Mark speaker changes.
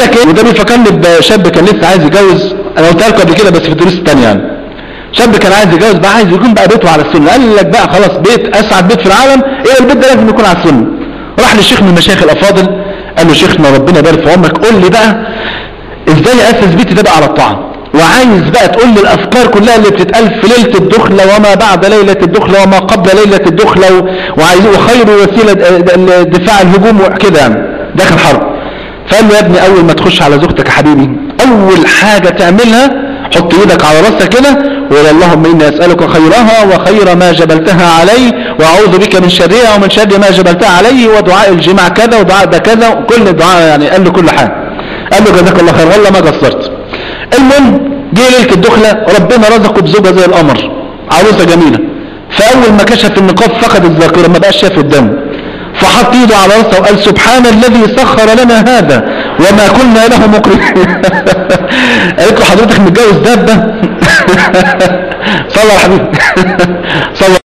Speaker 1: نيتك ايه وده بيفكرني بشاب كان لسه عايز يتجوز انا قلتها لكم قبل كده بس في الدروس الثانيه يعني شاب كان عايز يتجوز بقى عايز يكون بقى بيته على السنه قال لك بقى خلاص بيت اسعد بيت في العالم ايه البيت ده لازم يكون على السنه راح للشيخ من المشايخ الافاضل قال له شيخنا ربنا يبارك في عمرك قول لي بقى ازاي اسس بيتي ده بقى على الطاعه وعايز بقى تقول لي الافكار كلها اللي بتتقال في ليله الدخله وما بعد ليله الدخله وما قبل ليله الدخله و- وعايز وخير وسيله د- دفاع الهجوم وكده يعني داخل حرب فقال له يا ابني اول ما تخش على زوجتك يا حبيبي اول حاجه تعملها حط ايدك على راسك كده وقول اللهم اني اسالك خيرها وخير ما جبلتها عليه واعوذ بك من شرها ومن شر ما جبلتها عليه ودعاء الجماع كذا ودعاء ده كذا كل الدعاء يعني قال له كل حاجه قال له جزاك الله خير والله ما قصرت المهم جه ليله الدخله ربنا رزقه بزوجه زي القمر عروسه جميله فاول ما كشف النقاب فقد الذاكره ما بقاش شايف قدامه فحط ايده على راسه وقال سبحان الذي سخر لنا هذا وما كنا له مقرنين قالت له حضرتك متجوز دابه صلى على الحبيب صلى